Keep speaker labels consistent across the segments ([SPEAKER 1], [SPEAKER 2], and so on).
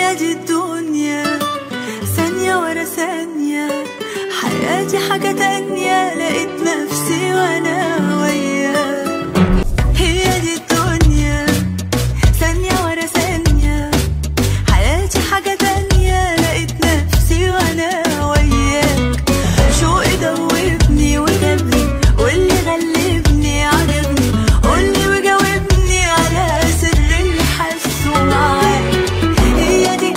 [SPEAKER 1] هي دي الدنيا ثانية ورا ثانية حياتي حاجة تانية لقيت نفسي وانا وياك هي دي الدنيا ثانية ورا ثانية حياتي حاجة تانية لقيت نفسي وانا وياك شوقي دوبني وجابني واللي غلبني عجبني قولي وجاوبني على سر اللي حاسه معاك هي دي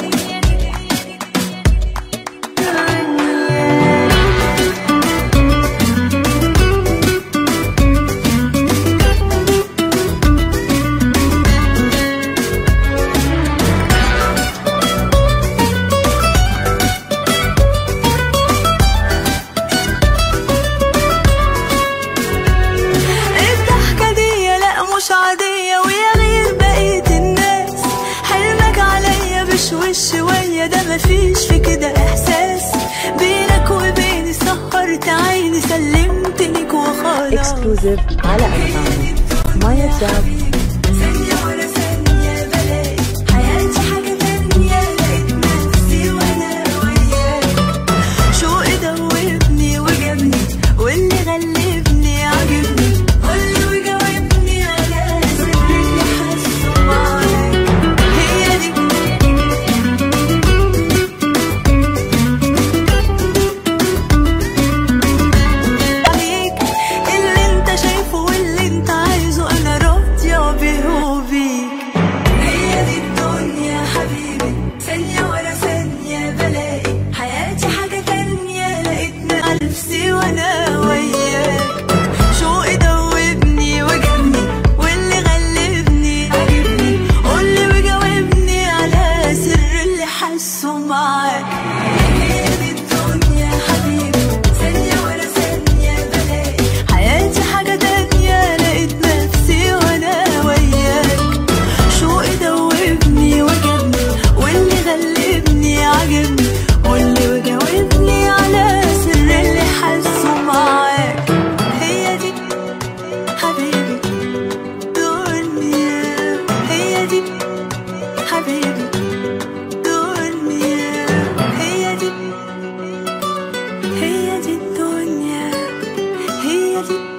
[SPEAKER 1] الضحكة دي لا مش عادية ويا غير بقية الناس حلمك عليا بشوش شوية ده مفيش في كده إحساس بينك وبيني سهرت عيني سلمت ليك وخلاص
[SPEAKER 2] exclusive على أنغامي مايا جاب
[SPEAKER 1] ثانية ورا ثانية بلاقي حياتي حاجة تانية لقيت نفسي وأنا وياك شوقي دوبني وجابني واللي غلبني عجبني قولي وجاوبني على سر اللي حاسه معاك هي دي عليك اللي انت شايفه واللي انت عايزه انا راضية بيه وبيك هي دي الدنيا حبيبي ثانية ورا ثانية بلاقي حياتي حاجة تانية لقيت نفسي وانا وياك شوقي دوبني وجابني واللي غلبني عجبني قولي وجاوبني على سر اللي حاسه معاك هي دي الدنيا حبيبي ثانية ورا ثانية بلاقي حياتي حاجة تانية لقيت نفسي وانا وياك شوقي دوبني وجابني واللي غلبني عجبني واللي وجاوبني على سر اللي حاسه معاك هي دي حبيبي دنيا هي دي حبيبي دنيا هي دي هي دي الدنيا هي دي